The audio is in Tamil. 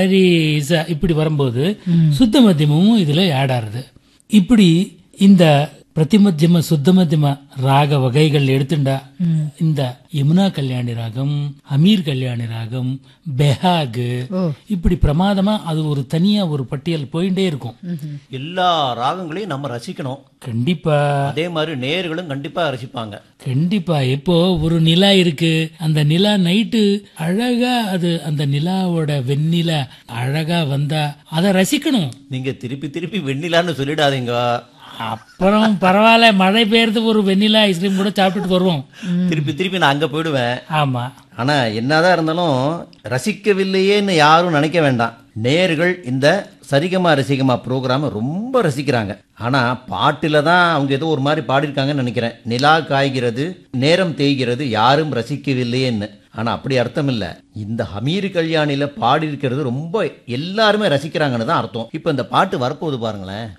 மாதிரி ச- இப்படி வரும்போது சுத்த மத்தியமும் இதுல ஆட் ஆறுது இப்படி இந்த பிரதிமத்தியம சுத்த மத்தியம ராக வகைகள் எடுத்துண்டா இந்த யமுனா கல்யாணி ராகம் அமீர் கல்யாணி ராகம் பெஹாக் இப்படி பிரமாதமா அது ஒரு தனியா ஒரு பட்டியல் போயிட்டே இருக்கும் எல்லா ராகங்களையும் நம்ம ரசிக்கணும் கண்டிப்பா அதே மாதிரி நேயர்களும் கண்டிப்பா ரசிப்பாங்க கண்டிப்பா இப்போ ஒரு நிலா இருக்கு அந்த நிலா நைட்டு அழகா அது அந்த நிலாவோட வெண்ணிலா அழகா வந்தா அதை ரசிக்கணும் நீங்க திருப்பி திருப்பி வெண்ணிலான்னு சொல்லிடாதீங்க அப்புறம் பரவாயில்ல மழை பெய்யறதுக்கு ஒரு வெண்ணிலா ஐஸ்கிரீம் கூட சாப்பிட்டுட்டு வருவோம் திருப்பி திருப்பி நான் அங்க போயிடுவேன் ஆமா ஆனா என்னதான் இருந்தாலும் ரசிக்கவில்லையேன்னு யாரும் நினைக்க வேண்டாம் நேர்கள் இந்த சரிகமா ரசிகமா ப்ரோக்ராம் ரொம்ப ரசிக்கிறாங்க ஆனா பாட்டுல தான் அவங்க ஏதோ ஒரு மாதிரி பாடியிருக்காங்கன்னு நினைக்கிறேன் நிலா காய்கிறது நேரம் தேய்கிறது யாரும் ரசிக்கவில்லையேன்னு ஆனா அப்படி அர்த்தம் இல்ல இந்த ஹமீர் கல்யாணில பாடி இருக்கிறது ரொம்ப எல்லாருமே ரசிக்கிறாங்கன்னு தான் அர்த்தம் இப்போ இந்த பாட்டு வரப்போகுது பாருங்களேன்